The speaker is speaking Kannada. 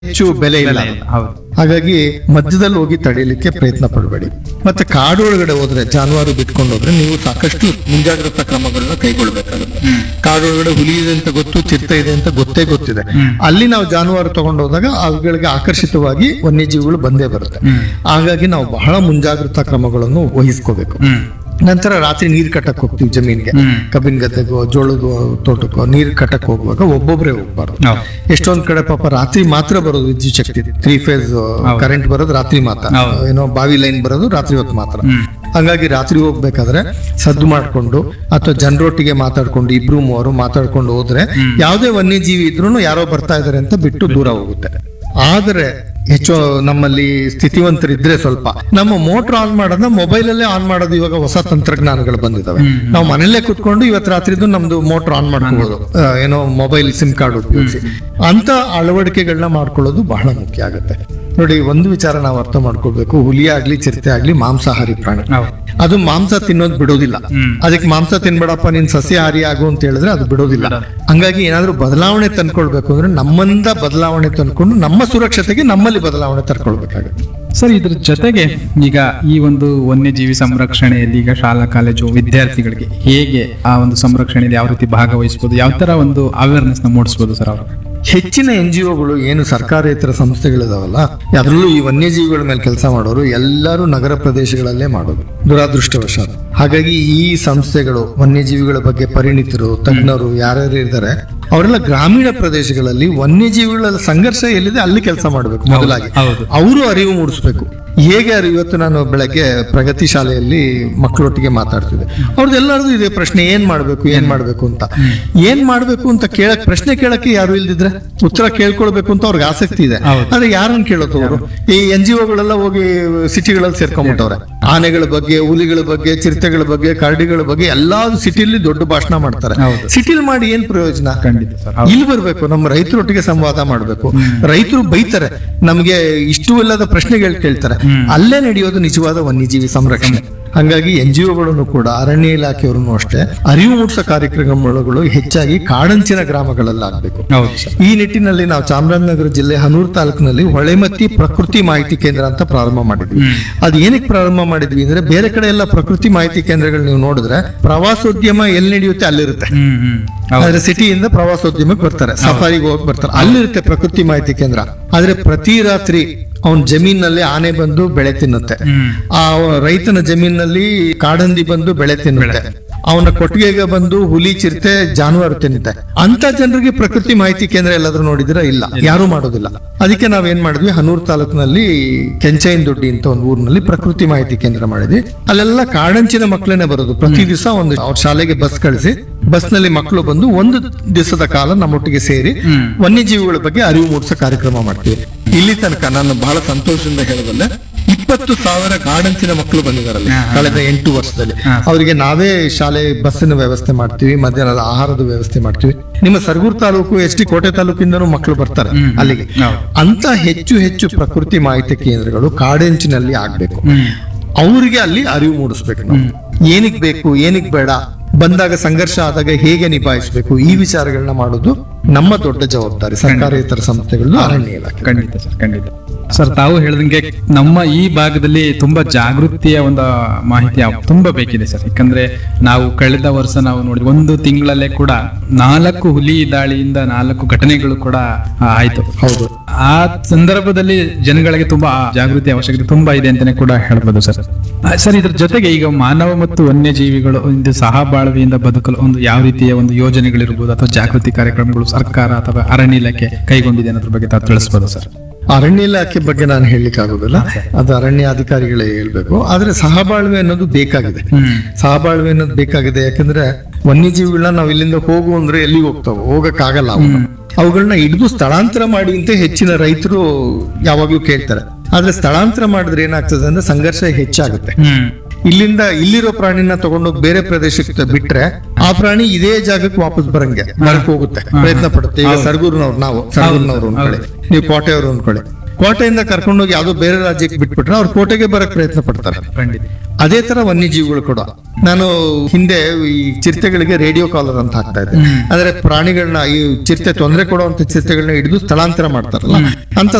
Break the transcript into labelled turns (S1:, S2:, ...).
S1: ಹೆಚ್ಚು ಬೆಲೆ ಇಲ್ಲ
S2: ಬೆಲೆ ಇಲ್ಲ, ಹೌದು
S1: ಹಾಗಾಗಿ ಮಧ್ಯದಲ್ಲಿ ಹೋಗಿ ತಡೆಯಲಿಕ್ಕೆ ಪ್ರಯತ್ನ ಪಡಬೇಡಿ ಮತ್ತೆ ಕಾಡು ಒಳಗಡೆ ಹೋದ್ರೆ ಜಾನುವಾರು ಬಿಟ್ಕೊಂಡು ಹೋದ್ರೆ ನೀವು ಸಾಕಷ್ಟು ಮುಂಜಾಗ್ರತಾ ಕ್ರಮಗಳನ್ನ ಕೈಗೊಳ್ಬೇಕಾಗುತ್ತೆ ಕಾಡು ಒಳಗಡೆ ಹುಲಿ ಇದೆ ಅಂತ ಗೊತ್ತು ಚಿರತೆ ಇದೆ ಅಂತ ಗೊತ್ತೇ ಗೊತ್ತಿದೆ ಅಲ್ಲಿ ನಾವು ಜಾನುವಾರು ತಗೊಂಡು ಹೋದಾಗ ಅವುಗಳಿಗೆ ಆಕರ್ಷಿತವಾಗಿ ವನ್ಯಜೀವಿಗಳು ಬಂದೇ ಬರುತ್ತೆ ಹಾಗಾಗಿ ನಾವು ಬಹಳ ಮುಂಜಾಗ್ರತಾ ಕ್ರಮಗಳನ್ನು ವಹಿಸ್ಕೋಬೇಕು
S2: ಹ್ಮ್
S1: ನಂತರ ರಾತ್ರಿ ನೀರ್ ಕಟ್ಟಕ್ ಹೋಗ್ತೀವಿ ಜಮೀನ್ಗೆ
S2: ಹ್ಮ್.
S1: ಕಬ್ಬಿನ ಗದ್ದೆಗೋ ಜೋಳದ ತೋಟಕ್ಕೋ ನೀರ್ ಕಟ್ಟಕ್ ಹೋಗುವಾಗ ಒಬ್ಬೊಬ್ರೆ ಹೋಗ್ಬಾರ್ದು
S2: ಹೌದು
S1: ಎಷ್ಟೊಂದ್ ಕಡೆ ಪಾಪ ರಾತ್ರಿ ಮಾತ್ರ ಬರೋದು ವಿದ್ಯುತ್ ಶಕ್ತಿ ತ್ರೀ ಫೇಸ್ ಕರೆಂಟ್ ಬರೋದು ರಾತ್ರಿ ಮಾತ್ರ
S2: ಹೌದು.
S1: ಏನೋ ಬಾವಿ ಲೈನ್ ಬರೋದು ರಾತ್ರಿ ಹೊತ್ತು ಮಾತ್ರ
S2: ಹ್ಮ್
S1: ಹಂಗಾಗಿ ರಾತ್ರಿ ಹೋಗ್ಬೇಕಾದ್ರೆ ಸದ್ದು ಮಾಡ್ಕೊಂಡು ಅಥವಾ ಜನರೊಟ್ಟಿಗೆ ಮಾತಾಡ್ಕೊಂಡು ಇಬ್ರು ಮೂವರು ಮಾತಾಡ್ಕೊಂಡು ಹೋದ್ರೆ ಯಾವುದೇ ವನ್ಯಜೀವಿ ಇದ್ರೂ ಯಾರೋ ಬರ್ತಾ ಇದಾರೆ ಅಂತ ಬಿಟ್ಟು ದೂರ ಹೋಗುತ್ತೆ ಆದ್ರೆ ಹೆಚ್ಚು ನಮ್ಮಲ್ಲಿ ಸ್ಥಿತಿವಂತರಿದ್ರೆ ಸ್ವಲ್ಪ ನಮ್ಮ ಮೋಟರ್ ಆನ್ ಮಾಡೋದನ್ನ ಮೊಬೈಲ್ ಅಲ್ಲೇ ಆನ್ ಮಾಡೋದು ಇವಾಗ ಹೊಸ ತಂತ್ರಜ್ಞಾನಗಳು ಬಂದಿದಾವೆ ನಾವು ಮನೆಯಲ್ಲೇ ಕುತ್ಕೊಂಡು ಇವತ್ತು ರಾತ್ರಿದು ನಮ್ದು ಮೋಟರ್ ಆನ್ ಮಾಡ್ಕೋಬಹುದು ಆ, ಏನೋ ಮೊಬೈಲ್ ಸಿಮ್ ಕಾರ್ಡ್ ಉಪಯೋಗಿಸಿ ಅಂತ ಅಳವಡಿಕೆಗಳನ್ನ ಮಾಡ್ಕೊಳ್ಳೋದು ಬಹಳ ಮುಖ್ಯ ಆಗುತ್ತೆ ನೋಡಿ ಒಂದು ವಿಚಾರ ನಾವು ಅರ್ಥ ಮಾಡ್ಕೊಳ್ಬೇಕು ಹುಲಿ ಆಗ್ಲಿ ಚಿರತೆ ಆಗ್ಲಿ ಮಾಂಸಾಹಾರಿ ಪ್ರಾಣಿ
S2: ಹೌದು
S1: ಅದು ಮಾಂಸ ತಿನ್ನೋದು ಬಿಡೋದಿಲ್ಲ
S2: ಹ್ಮ್.
S1: ಅದಕ್ಕೆ ಮಾಂಸ ತಿನ್ಬೇಡಪ್ಪ ನೀನ್ ಸಸ್ಯಾಹಾರಿ ಆಗು ಅಂತ ಹೇಳಿದ್ರೆ ಅದು ಬಿಡೋದಿಲ್ಲ ಹಂಗಾಗಿ ಏನಾದ್ರೂ ಬದಲಾವಣೆ ತಂದ್ಕೊಳ್ಬೇಕು ಅಂದ್ರೆ ನಮ್ಮಿಂದ ಬದಲಾವಣೆ ತಂದ್ಕೊಂಡು ನಮ್ಮ ಸುರಕ್ಷತೆಗೆ ನಮ್ಮಲ್ಲಿ ಬದಲಾವಣೆ ತರ್ಕೊಳ್ಬೇಕಾಗುತ್ತೆ
S2: ಸರ್ ಇದ್ರ ಜೊತೆಗೆ ಈಗ ಈ ಒಂದು ವನ್ಯಜೀವಿ ಸಂರಕ್ಷಣೆಯಲ್ಲಿ ಈಗ ಶಾಲಾ ಕಾಲೇಜು ವಿದ್ಯಾರ್ಥಿಗಳಿಗೆ ಹೇಗೆ ಆ ಒಂದು ಸಂರಕ್ಷಣೆಯಲ್ಲಿ ಯಾವ ರೀತಿ ಭಾಗವಹಿಸಬಹುದು ಯಾವ ತರ ಒಂದು ಅವೇರ್ನೆಸ್ ನ ಮೂಡಿಸಬಹುದು ಸರ್ ಅವರು
S1: ಹೆಚ್ಚಿನ ಎನ್ ಜಿ ಒಗಳು ಏನು ಸರ್ಕಾರೇತರ ಸಂಸ್ಥೆಗಳಿದಾವಲ್ಲ ಅದರಲ್ಲೂ ಈ ವನ್ಯಜೀವಿಗಳ ಮೇಲೆ ಕೆಲಸ ಮಾಡೋರು ಎಲ್ಲರೂ ನಗರ ಪ್ರದೇಶಗಳಲ್ಲೇ ಮಾಡೋದು ದುರಾದೃಷ್ಟವಶಾತ್ ಹಾಗಾಗಿ ಈ ಸಂಸ್ಥೆಗಳು ವನ್ಯಜೀವಿಗಳ ಬಗ್ಗೆ ಪರಿಣಿತರು ತಜ್ಞರು ಯಾರ್ಯಾರು ಇದ್ದಾರೆ ಅವರೆಲ್ಲ ಗ್ರಾಮೀಣ ಪ್ರದೇಶಗಳಲ್ಲಿ ವನ್ಯಜೀವಿಗಳ ಸಂಘರ್ಷ ಎಲ್ಲಿದೆ ಅಲ್ಲಿ ಕೆಲಸ ಮಾಡಬೇಕು ಮೊದಲಾಗಿ
S2: ಹೌದು
S1: ಅವರು ಅರಿವು ಮೂಡಿಸ್ಬೇಕು ಹೇಗೆ ಅರಿವು ಇವತ್ತು ನಾನು ಬೆಳಗ್ಗೆ ಪ್ರಗತಿ ಶಾಲೆಯಲ್ಲಿ ಮಕ್ಕಳೊಟ್ಟಿಗೆ ಮಾತಾಡ್ತಿದ್ದೆ ಅವ್ರದ್ದು ಎಲ್ಲರದು ಇದೆ ಪ್ರಶ್ನೆ ಏನ್ ಮಾಡ್ಬೇಕು ಏನ್ ಮಾಡ್ಬೇಕು ಅಂತ ಏನ್ ಮಾಡ್ಬೇಕು ಅಂತ ಕೇಳಕ್ ಪ್ರಶ್ನೆ ಕೇಳಕ್ಕೆ ಯಾರು ಇಲ್ದಿದ್ರೆ ಉತ್ತರ ಕೇಳ್ಕೊಳ್ಬೇಕು ಅಂತ ಅವ್ರಿಗೆ ಆಸಕ್ತಿ ಇದೆ
S2: ಹೌದು.
S1: ಆದ್ರೆ ಯಾರನ್ನ ಕೇಳೋದು ಅವರು ಈ ಎನ್ ಜಿ ಒಗಳೆಲ್ಲ ಹೋಗಿ ಸಿಟಿಗಳಲ್ಲಿ ಸೇರ್ಕೊಂಡ್ಬಿಟ್ಟವ್ರೆ ಆನೆಗಳ ಬಗ್ಗೆ ಹುಲಿಗಳ ಬಗ್ಗೆ ಚಿರತೆಗಳ ಬಗ್ಗೆ ಕರಡಿಗಳ ಬಗ್ಗೆ ಎಲ್ಲಾ ಸಿಟಿಲಿ ದೊಡ್ಡ ಭಾಷಣ ಮಾಡ್ತಾರೆ
S2: ಹೌದು.
S1: ಸಿಟಿಲಿ ಮಾಡಿ ಏನ್ ಪ್ರಯೋಜನ
S2: ಖಂಡಿತ ಸರ್
S1: ಇಲ್ಲಿ ಬರ್ಬೇಕು ನಮ್ಮ ರೈತರೊಟ್ಟಿಗೆ ಸಂವಾದ ಮಾಡಬೇಕು ರೈತರು ಬೈತಾರೆ ನಮ್ಗೆ ಇಷ್ಟು ಇಲ್ಲದ ಪ್ರಶ್ನೆಗಳು ಕೇಳ್ತಾರೆ ಅಲ್ಲೇ ನಡೆಯೋದು ನಿಜವಾದ ವನ್ಯಜೀವಿ ಸಂರಕ್ಷಣೆ ಹಂಗಾಗಿ ಎನ್ ಜಿ ಒಗಳನ್ನು ಕೂಡ ಅರಣ್ಯ ಇಲಾಖೆಯವರನ್ನು ಅಷ್ಟೇ ಅರಿವು ಮೂಡಿಸೋ ಕಾರ್ಯಕ್ರಮಗಳು ಹೆಚ್ಚಾಗಿ ಕಾಡಂಚಿನ ಗ್ರಾಮಗಳಲ್ಲಿ ಆಗ್ಬೇಕು
S2: ಹೌದು ಸರ್
S1: ಈ ನಿಟ್ಟಿನಲ್ಲಿ ನಾವು ಚಾಮರಾಜನಗರ ಜಿಲ್ಲೆ ಹನೂರು ತಾಲೂಕಿನಲ್ಲಿ ಹೊಳೆಮತ್ತಿ ಪ್ರಕೃತಿ ಮಾಹಿತಿ ಕೇಂದ್ರ ಅಂತ ಪ್ರಾರಂಭ ಮಾಡಿದ್ವಿ ಅದು ಏನಕ್ಕೆ ಪ್ರಾರಂಭ ಮಾಡಿದ್ವಿ ಅಂದ್ರೆ ಬೇರೆ ಕಡೆ ಎಲ್ಲ ಪ್ರಕೃತಿ ಮಾಹಿತಿ ಕೇಂದ್ರಗಳು ನೀವು ನೋಡಿದ್ರೆ ಪ್ರವಾಸೋದ್ಯಮ ಎಲ್ಲಿ ನಡೆಯುತ್ತೆ ಅಲ್ಲಿರುತ್ತೆ
S2: ಹ್ಮ್ ಹ್ಮ್ ಹೌದು
S1: ಆದ್ರೆ ಸಿಟಿಯಿಂದ ಪ್ರವಾಸೋದ್ಯಮಕ್ಕೆ ಬರ್ತಾರೆ ಸಫಾರಿಗೆ ಹೋಗಿ ಬರ್ತಾರೆ ಅಲ್ಲಿರುತ್ತೆ ಪ್ರಕೃತಿ ಮಾಹಿತಿ ಕೇಂದ್ರ ಆದ್ರೆ ಪ್ರತಿ ರಾತ್ರಿ ಅವನ್ ಜಮೀನಲ್ಲಿ ಆನೆ ಬಂದು ಬೆಳೆ ತಿನ್ನುತ್ತೆ
S2: ಹ್ಮ್
S1: ಆ ರೈತನ ಜಮೀನಲ್ಲಿ ಕಾಡಂದಿ ಬಂದು ಬೆಳೆ ತಿನ್ನುತ್ತೆ ಅವನ ಕೊಟ್ಟಿಗೆಗೆ ಬಂದು ಹುಲಿ ಚಿರತೆ ಜಾನುವಾರು ತಿನ್ನುತ್ತೆ ಅಂತ ಜನರಿಗೆ ಪ್ರಕೃತಿ ಮಾಹಿತಿ ಕೇಂದ್ರ ಎಲ್ಲಾದ್ರೂ ನೋಡಿದಿರಾ ಇಲ್ಲ ಯಾರು ಮಾಡೋದಿಲ್ಲ ಅದಕ್ಕೆ ನಾವೇನ್ ಮಾಡಿದ್ವಿ ಹನೂರ್ ತಾಲೂಕಿನಲ್ಲಿ ಕೆಂಚೈನ್ ದೊಡ್ಡಿ ಅಂತ ಒಂದು ಊರಿನಲ್ಲಿ ಪ್ರಕೃತಿ ಮಾಹಿತಿ ಕೇಂದ್ರ ಮಾಡಿದ್ವಿ ಅಲ್ಲೆಲ್ಲ ಕಾಡಂಚಿನ ಮಕ್ಕಳನ್ನೇ ಬರೋದು ಪ್ರತಿ ದಿವಸ ಒಂದು ಅವ್ರ ಶಾಲೆಗೆ ಬಸ್ ಕಳಿಸಿ ಬಸ್ ನಲ್ಲಿ ಮಕ್ಕಳು ಬಂದು ಒಂದು ದಿವಸದ ಕಾಲ ನಮ್ಮೊಟ್ಟಿಗೆ ಸೇರಿ
S2: ಹ್ಮ್.
S1: ವನ್ಯಜೀವಿಗಳ ಬಗ್ಗೆ ಅರಿವು ಮೂಡಿಸೋ ಕಾರ್ಯಕ್ರಮ ಮಾಡ್ತೀವಿ ಇಲ್ಲಿ ತನಕ ನಾನು ಬಹಳ ಸಂತೋಷದಿಂದ ಹೇಳಬಲ್ಲೆ ಇಪ್ಪತ್ತು ಸಾವಿರ ಕಾಡಂಚಿನ ಮಕ್ಕಳು ಬಂದಿದ್ದಾರಲ್ಲ
S2: ಹಾ, ಹಾ.
S1: ಕಳೆದ ಎಂಟು ವರ್ಷದಲ್ಲಿ
S2: ಹಾ.
S1: ಅವರಿಗೆ ನಾವೇ ಶಾಲೆ ಬಸ್ಸಿನ ವ್ಯವಸ್ಥೆ ಮಾಡ್ತೀವಿ ಮಧ್ಯಾಹ್ನದ ಆಹಾರದ ವ್ಯವಸ್ಥೆ ಮಾಡ್ತೀವಿ ನಿಮ್ಮ ಸರಗೂರು ತಾಲೂಕು ಎಸ್ ಟಿ ಕೋಟೆ ತಾಲೂಕಿಂದನೂ ಮಕ್ಕಳು ಬರ್ತಾರೆ
S2: ಹ್ಮ್.
S1: ಅಲ್ಲಿಗೆ
S2: ಹೌದು.
S1: ಅಂತ ಹೆಚ್ಚು ಹೆಚ್ಚು ಪ್ರಕೃತಿ ಮಾಹಿತಿ ಕೇಂದ್ರಗಳು ಕಾಡಂಚಿನಲ್ಲಿ ಆಗ್ಬೇಕು
S2: ಹ್ಮ್
S1: ಅವರಿಗೆ ಅಲ್ಲಿ ಅರಿವು ಮೂಡಿಸ್ಬೇಕು ನಾವು ಏನಿಗ್ ಬೇಕು ಏನಿಗ್ ಬೇಡ ಬಂದಾಗ ಸಂಘರ್ಷ ಆದಾಗ ಹೇಗೆ ನಿಭಾಯಿಸಬೇಕು ಈ ವಿಚಾರಗಳನ್ನ ಮಾಡೋದು ನಮ್ಮ ದೊಡ್ಡ ಜವಾಬ್ದಾರಿ ಸರ್ಕಾರೇತರ ಸಂಸ್ಥೆಗಳು ಅರಣ್ಯ ಇಲಾಖೆ
S2: ಖಂಡಿತ ಸರ್ ಖಂಡಿತ ಸರ್ ತಾವು ಹೇಳ್ದಂಗೆ ನಮ್ಮ ಈ ಭಾಗದಲ್ಲಿ ತುಂಬಾ ಜಾಗೃತಿಯ ಒಂದು ಮಾಹಿತಿ ಯಾವ- ತುಂಬಾ ಬೇಕಿದೆ ಸರ್ ಯಾಕಂದ್ರೆ ನಾವು ಕಳೆದ ವರ್ಷ ನಾವು ನೋಡಿ ಒಂದು ತಿಂಗಳಲ್ಲೇ ಕೂಡ ನಾಲ್ಕು ಹುಲಿ ದಾಳಿಯಿಂದ ನಾಲ್ಕು ಘಟನೆಗಳು ಕೂಡ ಆ, ಆಯ್ತು
S1: ಹೌದು
S2: ಆ ಸಂದರ್ಭದಲ್ಲಿ ಜನಗಳಿಗೆ ತುಂಬಾ ಜಾಗೃತಿ ಅವಶ್ಯಕತೆ ತುಂಬಾ ಇದೆ ಅಂತಾನೆ ಕೂಡ ಹೇಳ್ಬೋದು ಸರ್ ಆ, ಸರ್ ಇದ್ರ ಜೊತೆಗೆ ಈಗ ಮಾನವ ಮತ್ತು ವನ್ಯಜೀವಿಗಳು ಒಂದು ಸಹಬಾಳ್ವೆಯಿಂದ ಬದುಕಲು ಒಂದು ಯಾವ ರೀತಿಯ ಒಂದು ಯೋಜನೆಗಳಿರ್ಬೋದು ಅಥವಾ ಜಾಗೃತಿ ಕಾರ್ಯಕ್ರಮಗಳು ಸರ್ಕಾರ ಅಥವಾ ಅರಣ್ಯ ಇಲಾಖೆ ಕೈಗೊಂಡಿದೆ ಅನ್ನೋದ್ರ ಬಗ್ಗೆ ತಾವು ತಿಳಿಸ್ಬೋದು ಸರ್
S1: ಅರಣ್ಯ ಇಲಾಖೆ ಬಗ್ಗೆ ನಾನು ಹೇಳಲಿಕ್ಕೆ ಆಗೋದಿಲ್ಲ ಅದು ಅರಣ್ಯ ಅಧಿಕಾರಿಗಳೇ ಹೇಳ್ಬೇಕು ಆದ್ರೆ ಸಹಬಾಳ್ವೆ ಅನ್ನೋದು ಬೇಕಾಗಿದೆ
S2: ಹ್ಮ್
S1: ಸಹಬಾಳ್ವೆ ಅನ್ನೋದು ಬೇಕಾಗಿದೆ ಯಾಕಂದ್ರೆ ವನ್ಯಜೀವಿಗಳನ್ನ ನಾವು ಇಲ್ಲಿಂದ ಹೋಗು ಅಂದ್ರೆ ಎಲ್ಲಿಗೆ ಹೋಗ್ತಾವೆ ಹೋಗಕ್ಕಾಗಲ್ಲ ಅವು ಅವುಗಳನ್ನ ಹಿಡಿದು ಸ್ಥಳಾಂತರ ಮಾಡಿ ಅಂತ ಹೆಚ್ಚಿನ ರೈತರು ಯಾವಾಗ್ಲೂ ಕೇಳ್ತಾರೆ ಆದ್ರೆ ಸ್ಥಳಾಂತರ ಮಾಡಿದ್ರೆ ಏನಾಗ್ತದೆ ಅಂದ್ರೆ ಸಂಘರ್ಷ ಹೆಚ್ಚಾಗುತ್ತೆ
S2: ಹ್ಮ್
S1: ಇಲ್ಲಿಂದ ಇಲ್ಲಿರೋ ಪ್ರಾಣಿನ ತಗೊಂಡೋಗಿ ಬೇರೆ ಪ್ರದೇಶಕ್ಕೆ ಬಿಟ್ರೆ ಆ ಪ್ರಾಣಿ ಇದೇ ಜಾಗಕ್ಕೆ ವಾಪಸ್ ಬರಂಗೆ ಬರಕ್ ಹೋಗುತ್ತೆ ಪ್ರಯತ್ನ ಪಡುತ್ತೆ ಈಗ ಸರ್ಗೂರ್ನವ್ರು ನಾವು ಸರ್ಗೂರ್ನವ್ರು ಅನ್ಕೊಳ್ಳಿ ನೀವು ಕೋಟೆಯವರು ಅನ್ಕೊಳ್ಳಿ ಕೋಟೆಯಿಂದ ಕರ್ಕೊಂಡೋಗಿ ಯಾವ್ದೋ ಬೇರೆ ರಾಜ್ಯಕ್ಕೆ ಬಿಟ್ಬಿಟ್ರೆ ಅವ್ರು ಕೋಟೆಗೆ ಬರಕ್ ಪ್ರಯತ್ನ ಪಡ್ತಾರೆ
S2: ಖಂಡಿತ
S1: ಅದೇ ತರ ವನ್ಯಜೀವಿಗಳು ಕೂಡ ನಾನು ಹಿಂದೆ ಈ ಚಿರತೆಗಳಿಗೆ ರೇಡಿಯೋ ಕಾಲರ್ ಅಂತ ಹಾಕ್ತಾ ಇದ್ದೆ ಅಂದ್ರೆ ಪ್ರಾಣಿಗಳನ್ನ ಈ ಚಿರತೆ ತೊಂದರೆ ಕೊಡುವಂತ ಚಿರತೆಗಳನ್ನ ಹಿಡಿದು ಸ್ಥಳಾಂತರ ಮಾಡ್ತಾರಲ್ಲ ಅಂತ